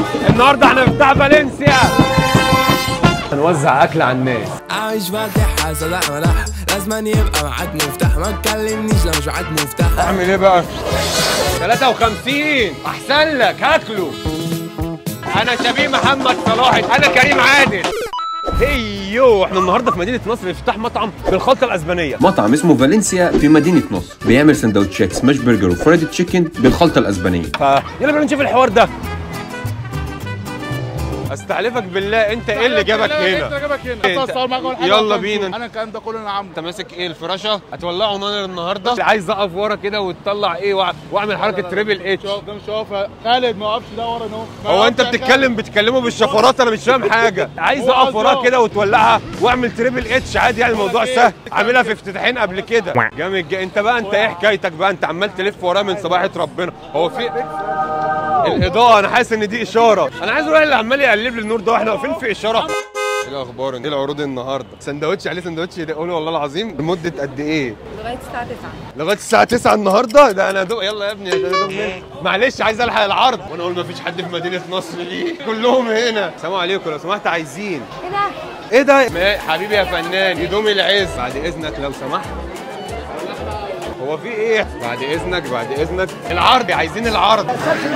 النهارده احنا بتاع فالنسيا هنوزع اكل على الناس عايش فاتحها صلاح ملاح لازم يبقى معاك مفتاح ما تكلمنيش لو مش معاك مفتاح اعمل ايه بقى 53 احسن لك هاكله انا شبيه محمد صلاح انا كريم عادل هيو احنا النهارده في مدينه نصر افتتاح مطعم بالخلطه الاسبانيه مطعم اسمه فالنسيا في مدينة نصر بيعمل سندوتشات سماش برجر وفرايد تشيكن بالخلطة الأسبانية فيلا بينا نشوف الحوار ده استحلفك بالله انت ايه اللي جابك انت هنا جابك هنا انت- اتصل معاك اول حاجه يلا وتنزل. بينا. انا الكلام ده كله انا عامله انت ماسك ايه الفراشه هتولعوا نار النهارده عايز اقف ورا كده وتطلع ايه وأع- واعمل حركه تريبل اتش شوف ده مش واقف خالد ما وقفش ده ورا اهو ما هو انت وقفش يا بتتكلم بتكلمه بالشفرات انا مش فاهم حاجه عايز هو اقف وراك قصده. كده وتولعها واعمل تريبل اتش عادي يعني الموضوع سهل عاملها في افتتاحين قبل كده جامد جا. انت بقى انت ايه حكايتك بقى انت عمال تلف وراه من صباحه ربنا هو في الاضاءه انا حاسس ان دي اشاره انا عايز اروح اللي عمال يقلب لي النور ده واحنا واقفين في اشاره ايه الاخبار ايه العروض النهارده سندوتش عليه سندوتش يقولوا والله العظيم لمده قد ايه لغايه الساعه 9 لغايه الساعه 9 النهارده ده انا دوق يلا يا ابني ده دوق مني. معلش عايز الحق العرض وانا اقول مفيش حد في مدينه نصر ليه كلهم هنا السلام عليكم لو سمحت عايزين ايه ده؟ ايه ده ما- حبيبي يا فنان يدوم العز بعد اذنك لو سمحت هو في ايه بعد اذنك بعد اذنك العرض عايزين العرض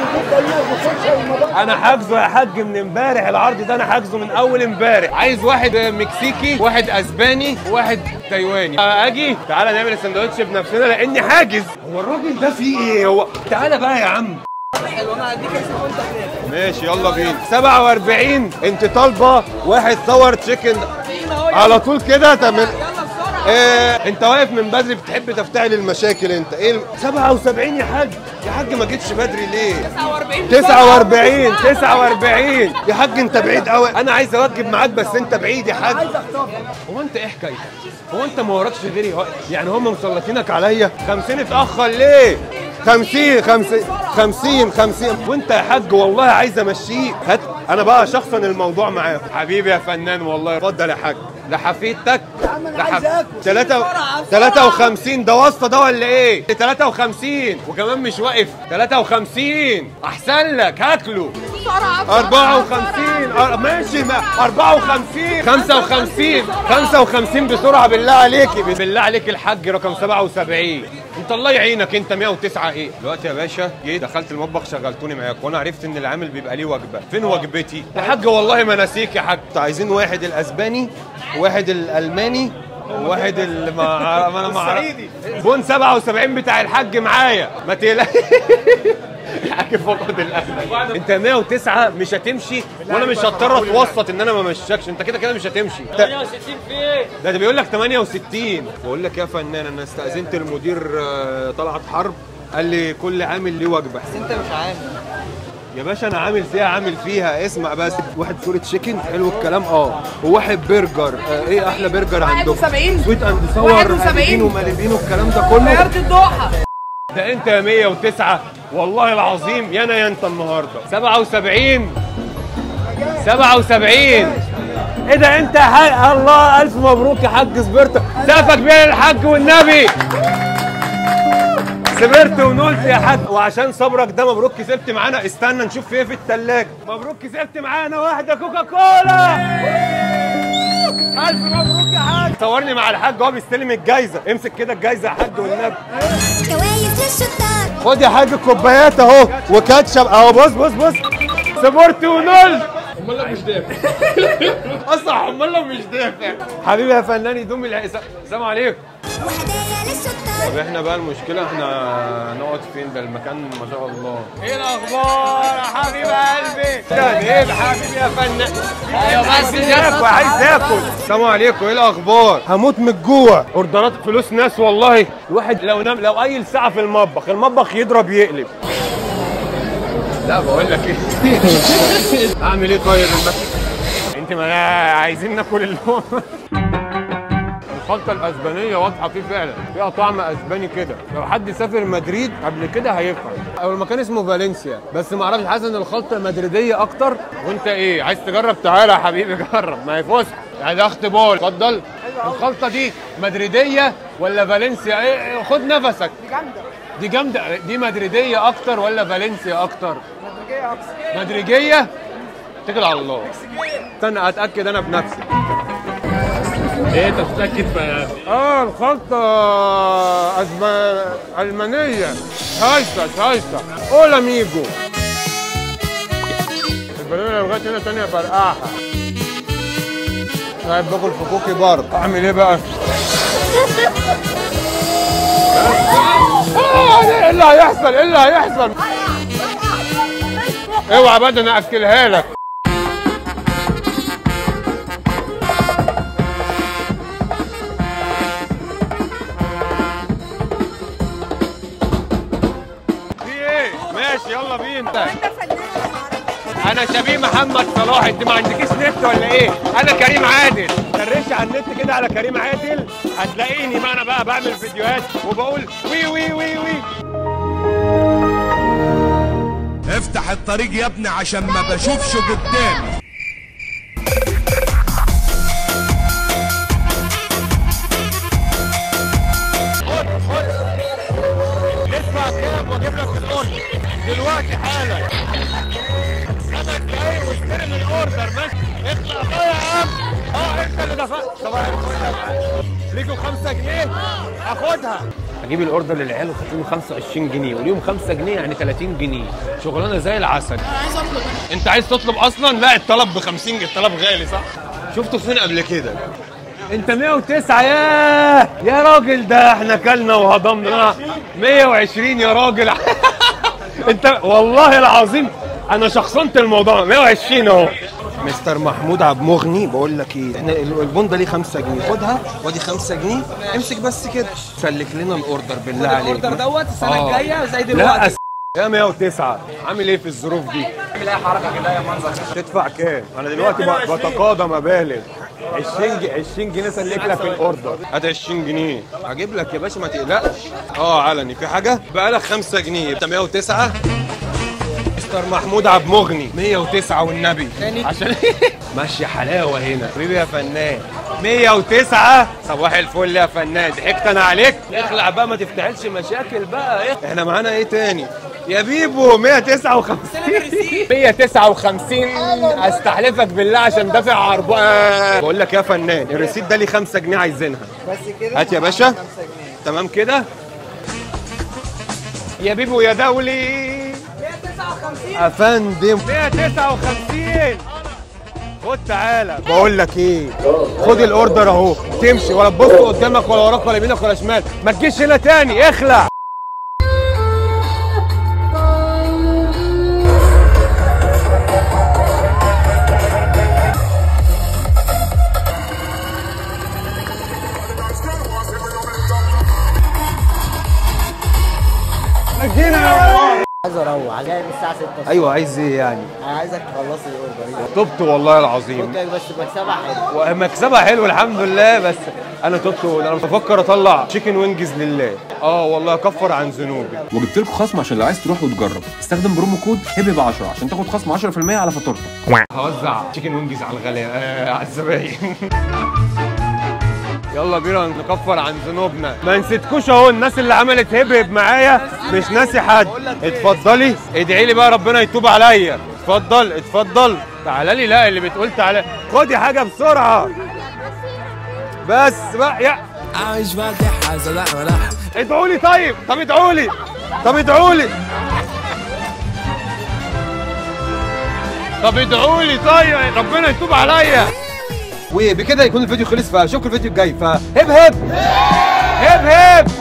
انا حاجزه يا حاج من امبارح العرض ده انا حاجزه من اول امبارح عايز واحد مكسيكي واحد اسباني واحد تايواني اجي تعالى نعمل السندوتش بنفسنا لاني حاجز هو الراجل ده فيه ايه هو تعالى بقى يا عم ماشي يلا بينا 47 انت طالبه واحد صور تشيكن على طول كده تعمل إيه انت واقف من بدري بتحب تفتعل المشاكل انت ايه الم- 77 يا حاج يا حاج ما جيتش بدري ليه 49 49 يا حاج انت بعيد قوي انا عايز اوجب معاك بس انت بعيد يا حاج هو انت ايه حكايتك هو انت ما وراكش غيري وقت؟ يعني هم مسلطينك عليا 50 اتاخر ليه 50 50 50 50 وانت يا حاج والله عايز امشيك هات انا بقى شخصا الموضوع معاك حبيبي يا فنان والله اتفضل يا حاج ده حفيدتك ده حف... تلاتة 53 ده واسطه ده ولا ايه 53 وكمان مش واقف 53 احسن لك هاكله 54 أر- ماشي ما 54 55 55 بسرعه بالله عليكي بالله عليك الحاج رقم 77 انت الله يعينك انت 109 ايه دلوقتي يا باشا جيت دخلت المطبخ شغلتوني معاك وانا عرفت ان العامل بيبقى ليه وجبه فين وجبتي يا حاج والله ما ناسيك يا حاج عايزين واحد الاسباني واحد الالماني واحد ال ما ما انا ما الصعيدي بون 77 بتاع الحاج معايا ما تقلقش الحاج فقد الامل انت 109 مش هتمشي وانا مش هضطر اتوسط ان انا ما مشيكش انت كده كده مش هتمشي 68 في ايه ده بيقول لك 68 بقول لك يا فنان انا استاذنت المدير آه، طلعت حرب قال لي كل عامل ليه وجبه بس انت مش عامل يا باشا انا عامل فيها عامل فيها اسمع بس واحد فول تشيكن حلو الكلام اه وواحد برجر آه ايه احلى برجر عندكم 71 سويت اند صور 71 ومالبين والكلام ده كله غيرت الضحى ده انت يا 109 والله العظيم يا انا يا انت النهارده 77 77 ايه ده انت يا حاج الله الف مبروك يا حاج صبرت سقفك بيا للحاج والنبي صبرت ونلت يا حاج وعشان صبرك ده مبروك كسبت معانا استنى نشوف في ايه في التلاجة مبروك كسبت معانا واحده كوكا كولا الف مبروك يا حاج صورني مع الحاج وهو بيستلم الجايزه امسك كده الجايزه يا حاج والنبي كويس للشطار خد يا حاج الكوبايات اهو وكاتشب اهو بص بص بص صبرت ونلت امال لو مش دافع اصح امال لو مش دافع حبيبي يا فنان يدوم العيسى السلام عليكم وهدايا للشطار طب احنا بقى المشكله احنا نقعد فين ده المكان ما شاء الله ايه الاخبار يا حبيب قلبي ده ايه يا حبيبي يا فنان ايوه بس ياكل عايز ياكل السلام عليكم ايه الاخبار هموت من الجوع اوردرات فلوس ناس والله الواحد لو نام لو اي ساعه في المطبخ المطبخ يضرب يقلب لا بقول لك ايه اعمل ايه طيب المكان انت ما عايزين ناكل اللقمه الخلطة الأسبانية واضحة فيه فعلا فيها طعم أسباني كده لو حد سافر مدريد قبل كده هيفهم أو المكان اسمه فالنسيا بس ما اعرفش حاسس إن الخلطة مدريدية أكتر وأنت إيه عايز تجرب تعالى يا حبيبي جرب ما هي فسح يعني ده اختبار اتفضل الخلطة دي مدريدية ولا فالنسيا إيه إيه، خد نفسك دي جامدة دي جامدة دي مدريدية أكتر ولا فالنسيا أكتر؟ مدريدية أكتر مدريدية اتكل على الله استنى اتاكد انا بنفسي ايه انت بتتاكد في اه الخلطة أزم... ألمانية شايسة شايسة أولا ميجو البالونة لغاية هنا تانية فرقعها قاعد باكل في كوكي برضه أعمل إيه بقى؟ آه، ايه اللي هيحصل؟ ايه اللي هيحصل؟ اوعى بقى ده انا اكلها لك في ايه؟ ماشي يلا بينا انا شبيه محمد صلاح انت ما عندكيش نت ولا ايه؟ انا كريم عادل سرش على النت كده على كريم عادل هتلاقيني ما انا بقى بعمل فيديوهات وبقول وي وي وي وي افتح الطريق يا ابني عشان ما بشوفش قدامي ادفع كام واجيب لك الاوردر دلوقتي حالا انا جاي واستلم الاوردر بس اخلع بقى يا عم اه انت اللي دفعت صباح الفل يا معلم ليكوا 5 جنيه هاخدها اجيب الاوردر للعيال وخدتهم 25 جنيه واليوم 5 جنيه يعني 30 جنيه شغلانه زي العسل انا عايز اطلب انت عايز تطلب اصلا لا الطلب ب 50 جنيه الطلب غالي صح شفته فين قبل كده انت 109 ياه يا راجل ده احنا كلنا وهضمنا 120 يا راجل انت والله العظيم انا شخصنت الموضوع 120 اهو مستر محمود عبد مغني بقول لك ايه احنا البونده ليه 5 جنيه خدها وادي 5 جنيه امسك بس كده سلك لنا الاوردر بالله عليك الاوردر دوت السنه آه. الجايه زي لا دلوقتي أس... يا 109 عامل ايه في الظروف دي؟ اعمل اي حركه كده يا منظر تدفع كام؟ انا دلوقتي ب- بتقاضى مبالغ 20 جنيه 20 جنيه سلك لك الاوردر هات 20 جنيه هجيب لك يا باشا ما تقلقش اه علني في حاجه بقى لك 5 جنيه انت 109 مستر محمود عبد مغني 109 والنبي عشان ماشي حلاوه هنا حبيبي يا فنان 109 صباح الفل يا فنان ضحكت انا عليك اخلع بقى ما تفتعلش مشاكل بقى إيه؟ احنا معانا ايه تاني يا بيبو 159 159 استحلفك بالله عشان دافع عربون بقول لك يا فنان الريسيت ده لي 5 جنيه عايزينها بس كده هات يا باشا تمام كده يا بيبو يا دولي 159 افندم 159 خد تعالى بقول لك ايه خد الاوردر اهو تمشي ولا تبص قدامك ولا وراك ولا يمينك ولا شمال ما تجيش هنا تاني اخلع عايز اروح جاي من الساعه 6 ايوه عايز ايه يعني انا عايزك تخلصي الاوردر تبت والله العظيم اوكي بس مكسبها حلو ومكسبها حلو الحمد لله بس انا تبت انا بفكر اطلع تشيكن وينجز لله اه والله كفر عن ذنوبي وجبت لكم خصم عشان لو عايز تروح وتجرب استخدم برومو كود هبب 10 عشان تاخد خصم 10% على فاتورتك هوزع تشيكن وينجز على الغالية آه على الزباين يلا بينا نكفر عن ذنوبنا ما نسيتكوش اهو الناس اللي عملت هبهب معايا مش ناسي حد اتفضلي ادعي لي بقى ربنا يتوب عليا اتفضل اتفضل تعالى لي لا اللي بتقول تعالى خدي حاجه بسرعه بس بقى يا عايش فاتح زلع ملح ادعوا لي طيب طب ادعوا لي طب ادعوا لي طب ادعوا لي طيب ربنا يتوب عليا وبكده يكون الفيديو خلص فاشوفكم الفيديو الجاي فهب هب هب هب